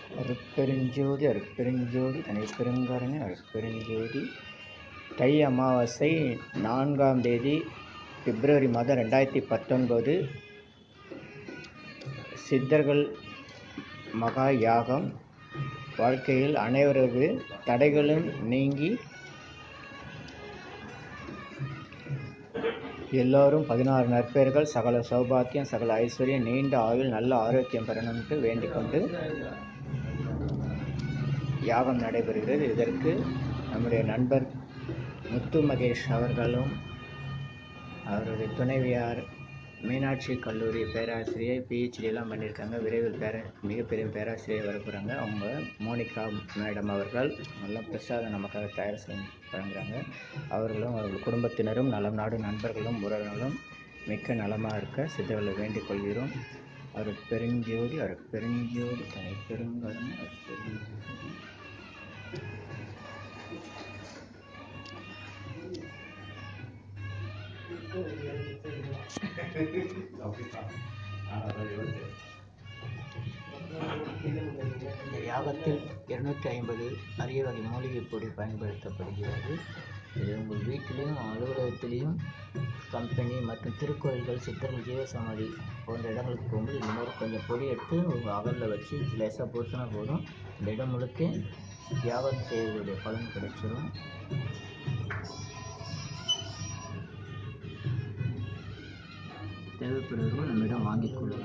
அருட்பெருஞ்சோதி அருட்பெருஞ்சோதி தனிப்பெருங்கருணை அருட்பெருஞ்சோதி தை அமாவாசை நான்காம் தேதி பிப்ரவரி மாதம் ரெண்டாயிரத்தி பத்தொன்பது சித்தர்கள் மகா யாகம் வாழ்க்கையில் அனைவரது தடைகளும் நீங்கி எல்லோரும் பதினாறு நற்பெயர்கள் சகல சௌபாக்கியம் சகல ஐஸ்வர்யம் நீண்ட ஆயுள் நல்ல ஆரோக்கியம் பெறணும்ட்டு வேண்டிக் கொண்டு யாகம் நடைபெறுகிறது இதற்கு நம்முடைய நண்பர் முத்து மகேஷ் அவர்களும் அவருடைய துணைவியார் மீனாட்சி கல்லூரி பேராசிரியை பிஹெச்டி எல்லாம் பண்ணியிருக்காங்க விரைவில் பேர மிகப்பெரிய பேராசிரியர் வர போகிறாங்க அவங்க மோனிகா மேடம் அவர்கள் நல்ல பிரசாதம் நமக்காக தயார் செஞ்சு வழங்குறாங்க அவர்களும் அவர்கள் குடும்பத்தினரும் நலம் நாடு நண்பர்களும் உறவினர்களும் மிக்க நலமாக இருக்க சித்தர்களை வேண்டிக் கொள்கிறோம் அவர் பெருஞ்சோதி அவர் பெருஞ்சோதி தனி பெருங்கடன் அவர் பெருஞ்சோதி இந்த யாகத்தில் இருநூற்றி ஐம்பது அரிய வகை மூலிகைப் பொடி பயன்படுத்தப்படுகிறது இது உங்கள் வீட்டிலையும் அலுவலகத்திலையும் கம்பெனி மற்றும் திருக்கோயில்கள் சித்தர்கள் ஜீவசமாதி போன்ற இடங்களுக்கு போகும்போது இந்த மாதிரி கொஞ்சம் பொடி எடுத்து உங்கள் அகலில் வச்சு லேசாக பூசினா போதும் இந்த இடம் முழுக்க யாகம் செய்வதுடைய பலன் கிடைச்சிடும் தேவைப்படுவர்கள் நம்மிடம் வாங்கிக் கொள்ளுங்கள்